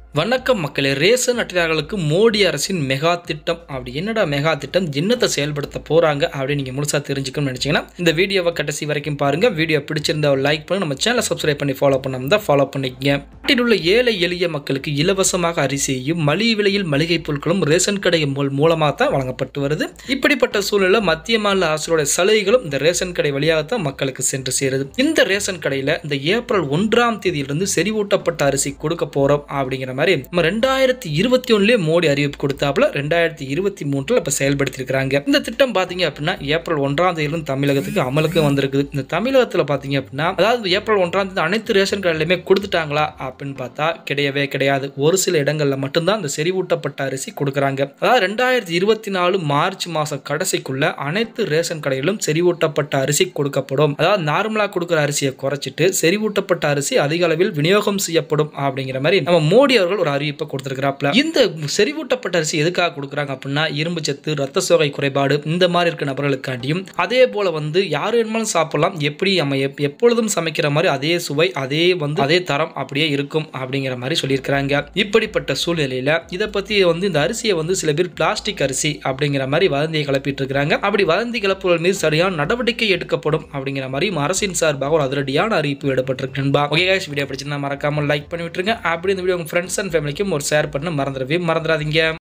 வணக்கம் மக்களே ரேஷன் அட்டைதாரர்களுக்கு மோடி அரசின் மெகா திட்டம் அப்படி என்னடா மெகா திட்டம் என்னத்தை செயல்படுத்த போறாங்க அப்படின்னு நீங்க முழுசா தெரிஞ்சுக்கணும்னு நினைச்சீங்கன்னா இந்த வீடியோவை கடைசி வரைக்கும் பாருங்க வீடியோ பிடிச்சிருந்தா லைக் பண்ணி நம்ம சேனலை சப்ஸ்கிரைப் பண்ணி ஃபாலோ பண்ணாம தான் ஃபாலோ பண்ணிக்கங்க நாட்டில் உள்ள ஏழை எளிய மக்களுக்கு இலவசமாக அரிசியையும் மலிவு விலையில் மளிகை பொருட்களும் ரேஷன் கடை மூல் மூலமாக தான் வழங்கப்பட்டு வருது இப்படிப்பட்ட சூழ்நிலை மத்திய மாநில அரசுடைய சலுகைகளும் இந்த ரேஷன் கடை வழியாகத்தான் மக்களுக்கு சென்று சேருது இந்த ரேஷன் கடையில் இந்த ஏப்ரல் ஒன்றாம் தேதியிலிருந்து செறிவூட்டப்பட்ட அரிசி கொடுக்க போறோம் அப்படிங்கிற மாதிரி நம்ம ரெண்டாயிரத்தி இருபத்தி ஒன்னுலேயே மோடி அறிவிப்பு கொடுத்தாப்புல ரெண்டாயிரத்தி இருபத்தி மூன்றில் இப்போ செயல்படுத்தியிருக்கிறாங்க இந்த திட்டம் பார்த்தீங்க அப்படின்னா ஏப்ரல் ஒன்றாம் தேதியிலிருந்து தமிழகத்துக்கு அமலுக்கு வந்திருக்குது இந்த தமிழகத்தில் பார்த்தீங்க அப்படின்னா அதாவது ஏப்ரல் ஒன்றாம் தேதி அனைத்து ரேஷன் கடையிலுமே கொடுத்துட்டாங்களா அப்படின்னு பார்த்தா கிடையவே கிடையாது ஒரு சில இடங்களில் மட்டும்தான் இந்த செறிவூட்டப்பட்ட அரிசி கொடுக்குறாங்க அதாவது ரெண்டாயிரத்தி இருபத்தி நாலு மார்ச் மாதம் கடைசிக்குள்ள அனைத்து ரேஷன் கடையிலும் செறிவூட்டப்பட்ட அரிசி கொடுக்கப்படும் அதாவது நார்மலாக கொடுக்குற அரிசியை குறைச்சிட்டு செறிவூட்டப்பட்ட அரிசி அதிக அளவில் விநியோகம் செய்யப்படும் அப்படிங்கிற மாதிரி நம்ம மோடி அவர்கள் ஒரு அறிவிப்பை கொடுத்திருக்கிறாப்ல இந்த செறிவூட்டப்பட்ட அரிசி எதுக்காக கொடுக்குறாங்க அப்படின்னா இரும்பு சத்து ரத்த சோகை குறைபாடு இந்த மாதிரி இருக்க நபர்களுக்காண்டியும் அதே போல வந்து யார் வேணுமாலும் சாப்பிடலாம் எப்படி நம்ம எப்- எப்பொழுதும் சமைக்கிற மாதிரி அதே சுவை அதே வந்து அதே தரம் அப்படியே இருக்கும் அப்படிங்கிற மாதிரி சொல்லியிருக்கிறாங்க இப்படிப்பட்ட சூழ்நிலையில இதை பத்தி வந்து இந்த அரிசியை வந்து சில பேர் பிளாஸ்டிக் அரிசி அப்படிங்கிற மாதிரி வதந்தியை கிளப்பிட்டு இருக்காங்க அப்படி வதந்தி கிளப்புகள் மீது சரியான நடவடிக்கை எடுக்கப்படும் அப்படிங்கிற மாதிரி அரசின் சார்பாக ஒரு அதிரடியான அறிவிப்பு விடப்பட்டிருக்கு நண்பா ஓகே guys, வீடியோ பிடிச்சிருந்தா மறக்காம லைக் பண்ணி விட்டுருங்க அப்படி இந்த வீடியோ உங்க ஃப்ரெண்ட்ஸ் அண்ட் ஃபேமிலிக்கும் ஒரு ஷேர் பண்ண மறந்துடவே மறந்துடாதீங்க